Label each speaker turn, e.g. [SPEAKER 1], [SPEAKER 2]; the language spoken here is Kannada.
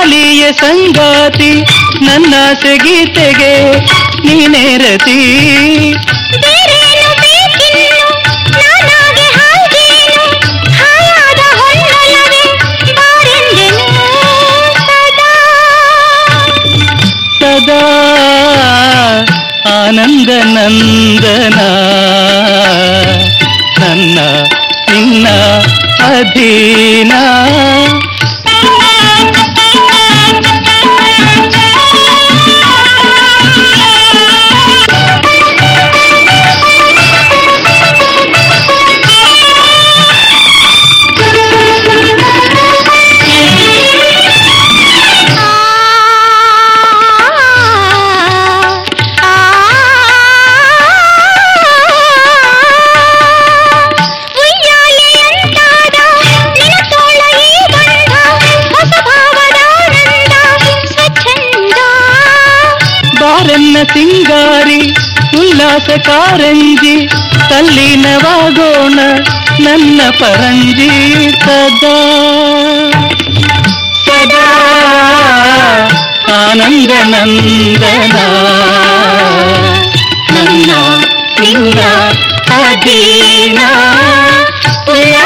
[SPEAKER 1] ಬಾಲಿಯ ಸಂಗಾತಿ ನನ್ನಾಸೆ ಗೀತೆಗೆ ನೀನೇ ರತಿ
[SPEAKER 2] ಬೇರೇನು ಬೇಕಿನ್ನು ನಾನಾಗೆ ಹಾಗೇನು ಹಾಯಾದ ಹೊನ್ನಲವೇ ಬಾರೆಂದೆನು ಸದಾ
[SPEAKER 1] ಸದಾ ಆನಂದ ನಂದನ ನನ್ನ ನಿನ್ನ ಅಧೀನ
[SPEAKER 2] ಉಯ್ಯಾಲೆಯಂತಾದ ನಿನ್ನ ತೋಳ ಈ ಬಂಧ ಹೊಸ ಭಾವದ ಆನಂದ ಸ್ವಚ್ಛಂದ
[SPEAKER 1] ಬಾರನ್ನ ಸಿಂಗಾರಿ ಉಲ್ಲಾಸ ಕಾರಂಜಿ ತಲ್ಲೀನವಾಗೋಣ ನನ್ನ ಪರಂಜಿ ಸದಾ ಸದಾ ಆನಂದ ನಂದನ ನನ್ನ ನಿನ್ನ ಅಧೀನ
[SPEAKER 2] ಉಲ್ಲಾಸ